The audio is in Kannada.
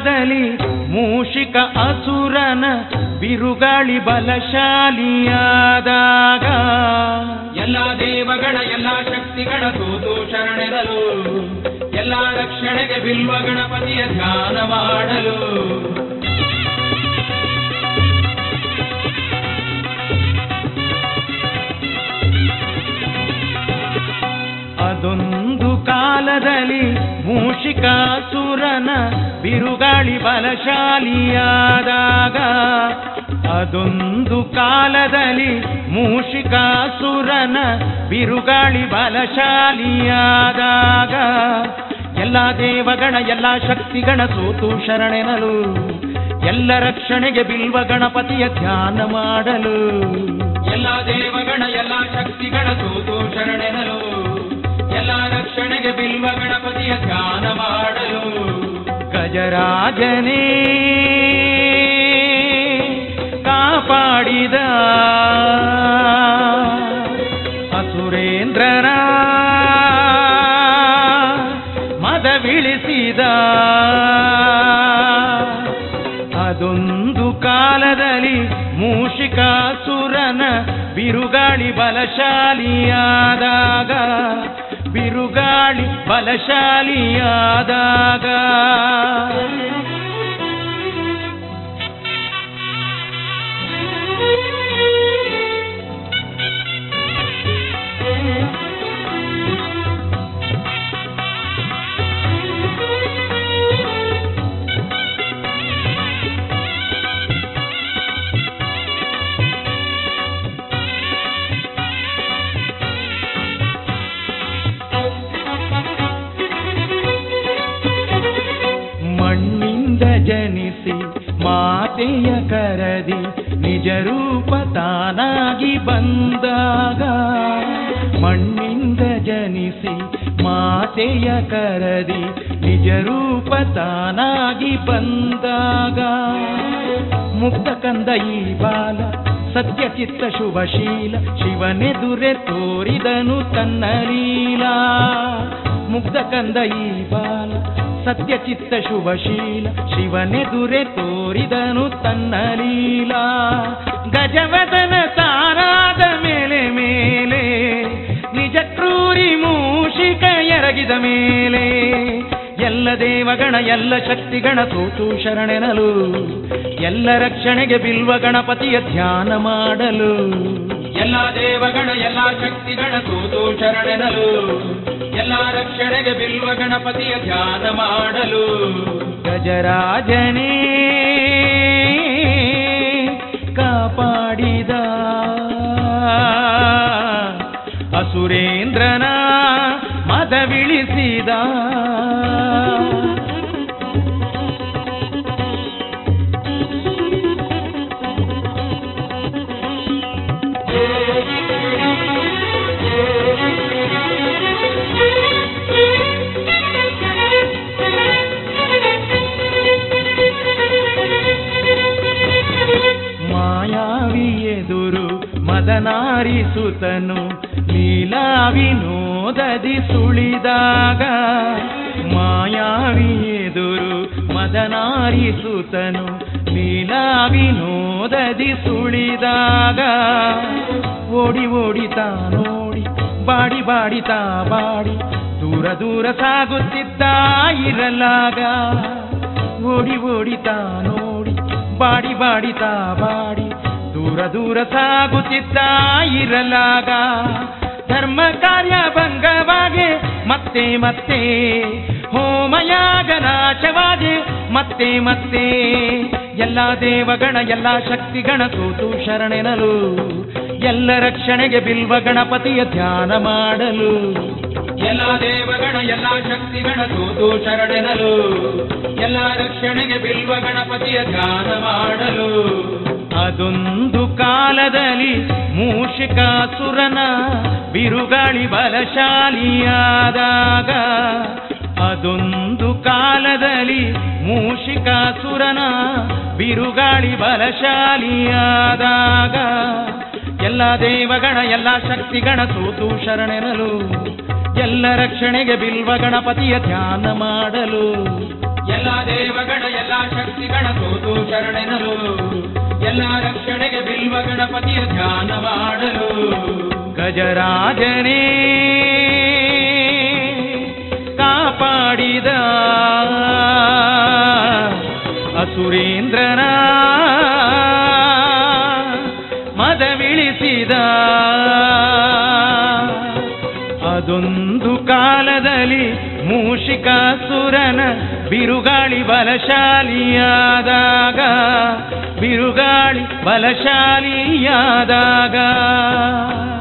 ಕಾಲದಲ್ಲಿ ಮೂಷಿಕ ಅಸುರನ ಬಿರುಗಾಳಿ ಬಲಶಾಲಿಯಾದಾಗ ಎಲ್ಲ ದೇವಗಣ ಎಲ್ಲ ಶಕ್ತಿಗಳ ಸೋತು ಶರಣೆರಲು ಎಲ್ಲ ರಕ್ಷಣೆಗೆ ಬಿಲ್ವ ಗಣಪತಿಯ ಧ್ಯಾನ ಮಾಡಲು ಅದೊಂದು ಕಾಲದಲ್ಲಿ ಮೂಷಿಕಾಸುರನ ಬಿರುಗಾಳಿ ಬಲಶಾಲಿಯಾದಾಗ ಅದೊಂದು ಕಾಲದಲ್ಲಿ ಮೂಷಿಕಾಸುರನ ಬಿರುಗಾಳಿ ಬಲಶಾಲಿಯಾದಾಗ ಎಲ್ಲ ದೇವಗಣ ಎಲ್ಲ ಶಕ್ತಿಗಣ ಸೋತು ಶರಣೆನಲು ಎಲ್ಲ ರಕ್ಷಣೆಗೆ ಬಿಲ್ವ ಗಣಪತಿಯ ಧ್ಯಾನ ಮಾಡಲು ಎಲ್ಲ ದೇವಗಣ ಎಲ್ಲ ಶಕ್ತಿಗಳ ಸೋತು ಶರಣೆರಲು ಎಲ್ಲ ರಕ್ಷಣೆಗೆ ಬಿಲ್ವ ಗಣಪತಿಯ ಧ್ಯಾನ ಮಾಡಲು ಗಜರಾಜನೇ ಕಾಪಾಡಿದ ಅಸುರೇಂದ್ರನ ಮದವಿಳಿಸಿದ ಅದೊಂದು ಕಾಲದಲ್ಲಿ ಮೂಷಿಕಾಸುರನ ಬಿರುಗಾಳಿ ಬಲಶಾಲಿಯಾದಾಗ ಬಿರುಗಾಳಿ ಬಲಶಾಲಿಯಾದಾಗ ಮಣ್ಣಿಂದ ಜನಿಸಿ ಮಾತೆಯ ಕರದಿ ನಿಜ ರೂಪ ತಾನಾಗಿ ಬಂದಾಗ ಮಣ್ಣಿಂದ ಜನಿಸಿ ಮಾತೆಯ ಕರದಿ ನಿಜ ರೂಪ ತಾನಾಗಿ ಬಂದಾಗ ಮುಕ್ತ ಕಂದ ಈ ಬಾಲ ಸತ್ಯಚಿತ್ತ ಶುಭಶೀಲ ಶಿವನೆದುರೆ ತೋರಿದನು ತನ್ನ ಲೀಲಾ ಮುಗ್ಧ ಕಂದ ಈ ಬಾಲ ಸತ್ಯಚಿತ್ತ ಶುಭಶೀಲ ಶಿವನೆದುರೆ ತೋರಿದನು ತನ್ನ ಲೀಲಾ ಗಜವದನ ತಾರಾದ ಮೇಲೆ ಮೇಲೆ ನಿಜ ಕ್ರೂರಿ ಮೂಷಿಕ ಎರಗಿದ ಮೇಲೆ ಎಲ್ಲ ದೇವಗಣ ಎಲ್ಲ ಶಕ್ತಿಗಣ ಸೋತು ಶರಣೆನಲು ಎಲ್ಲ ರಕ್ಷಣೆಗೆ ಬಿಲ್ವ ಗಣಪತಿಯ ಧ್ಯಾನ ಮಾಡಲು ಎಲ್ಲ ದೇವಗಣ ಎಲ್ಲ ಶಕ್ತಿಗಳ ಸೋತು ಶರಣೆರಲು ಎಲ್ಲ ರಕ್ಷಣೆಗೆ ಬಿಲ್ವ ಗಣಪತಿಯ ಧ್ಯಾನ ಮಾಡಲು ಗಜರಾಜನೇ ಕಾಪಾಡಿದ ಅಸುರೇಂದ್ರನ ಮದವಿಳಿಸಿದ ಮಾಯಾವಿ ಎದುರು ಮದನಾರಿಸುತನು ಲೀಲಾ ವಿನೋದದಿ ಸುಳಿದಾಗ ಮಾಯಾವಿ ಎದುರು ಮದನಾರಿಸುತನು ಲೀಲಾ ವಿನೋದದಿ ಸುಳಿದಾಗ ಓಡಿ ಓಡಿ ತಾ ನೋಡಿ ಬಾಡಿ ಬಾಡಿ ತಾ ಬಾಡಿ ದೂರ ದೂರ ಸಾಗುತ್ತಿದ್ದ ಇರಲಾಗ ಓಡಿ ಓಡಿ ತಾ ನೋಡಿ ಬಾಡಿ ಬಾಡಿ ತಾ ಬಾಡಿ ದೂರ ದೂರ ಸಾಗುತ್ತಿದ್ದ ಇರಲಾಗ ಧರ್ಮ ಕಾರ್ಯ ಭಂಗವಾಗೆ ಮತ್ತೆ ಮತ್ತೆ ಹೋಮಯಾಗ ನಾಶವಾಗೆ ಮತ್ತೆ ಮತ್ತೆ ಎಲ್ಲ ದೇವಗಣ ಎಲ್ಲ ಶಕ್ತಿಗಣ ಸೋತು ಶರಣೆನಲು ಎಲ್ಲ ರಕ್ಷಣೆಗೆ ಬಿಲ್ವ ಗಣಪತಿಯ ಧ್ಯಾನ ಮಾಡಲು ಎಲ್ಲ ದೇವಗಣ ಎಲ್ಲ ಶಕ್ತಿಗಳ ಸೋತು ಶರಣೆರಲು ಎಲ್ಲ ರಕ್ಷಣೆಗೆ ಬಿಲ್ವ ಗಣಪತಿಯ ಧ್ಯಾನ ಮಾಡಲು ಅದೊಂದು ಕಾಲದಲ್ಲಿ ಮೂಷಿಕಾಸುರನ ಬಿರುಗಾಳಿ ಬಲಶಾಲಿಯಾದಾಗ ಅದೊಂದು ಕಾಲದಲ್ಲಿ ಮೂಷಿಕಾಸುರನ ಬಿರುಗಾಳಿ ಬಲಶಾಲಿಯಾದಾಗ ಎಲ್ಲ ದೇವಗಣ ಎಲ್ಲ ಶಕ್ತಿಗಣ ಸೋತು ಶರಣೆನಲು ಎಲ್ಲ ರಕ್ಷಣೆಗೆ ಬಿಲ್ವ ಗಣಪತಿಯ ಧ್ಯಾನ ಮಾಡಲು ಎಲ್ಲ ದೇವಗಣ ಎಲ್ಲ ಶಕ್ತಿಗಣ ಸೋತು ಶರಣೆನಲು ಎಲ್ಲ ರಕ್ಷಣೆಗೆ ಬಿಲ್ವ ಗಣಪತಿಯ ಧ್ಯಾನ ಮಾಡಲು ಗಜರಾಜನೇ ಕಾಪಾಡಿದ ಅಸುರೇಂದ್ರನ ಮದವಿಳಿಸಿದ ಅದೊಂದು ಕಾಲದಲ್ಲಿ ಮೂಷಿಕಾಸುರನ ಬಿರುಗಾಳಿ ಬಲಶಾಲಿಯಾದಾಗ ಬಿರುಗಾಳಿ ಬಲಶಾಲಿಯಾದಾಗ